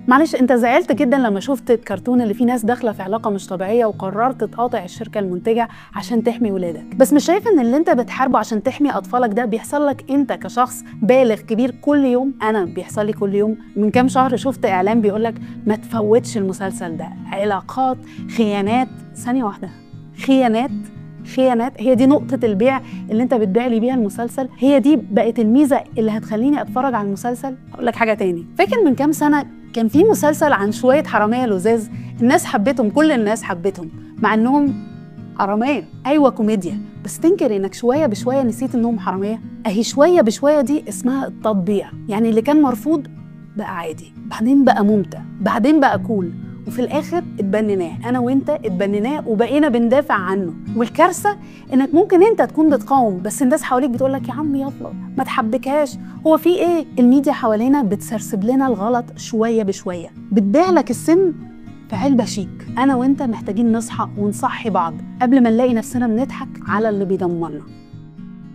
معلش انت زعلت جدا لما شفت الكرتون اللي فيه ناس داخله في علاقه مش طبيعيه وقررت تقاطع الشركه المنتجه عشان تحمي ولادك بس مش شايف ان اللي انت بتحاربه عشان تحمي اطفالك ده بيحصل لك انت كشخص بالغ كبير كل يوم انا بيحصل لي كل يوم من كام شهر شفت اعلان بيقول لك ما تفوتش المسلسل ده علاقات خيانات ثانيه واحده خيانات خيانات هي دي نقطة البيع اللي انت بتبيع لي بيها المسلسل هي دي بقت الميزة اللي هتخليني اتفرج على المسلسل اقول لك حاجة تاني فاكر من كام سنة كان في مسلسل عن شوية حرامية لزاز الناس حبتهم كل الناس حبتهم مع انهم حرامية ايوه كوميديا بس تنكر انك شوية بشوية نسيت انهم حرامية اهي شوية بشوية دي اسمها التطبيع يعني اللي كان مرفوض بقى عادي بعدين بقى ممتع بعدين بقى كول وفي الاخر اتبنيناه انا وانت اتبنيناه وبقينا بندافع عنه والكارثه انك ممكن انت تكون بتقاوم بس الناس حواليك بتقول لك يا عم يلا ما تحبكهاش هو في ايه الميديا حوالينا بتسرسب لنا الغلط شويه بشويه بتبيع لك السم في علبه شيك انا وانت محتاجين نصحى ونصحي بعض قبل ما نلاقي نفسنا بنضحك على اللي بيدمرنا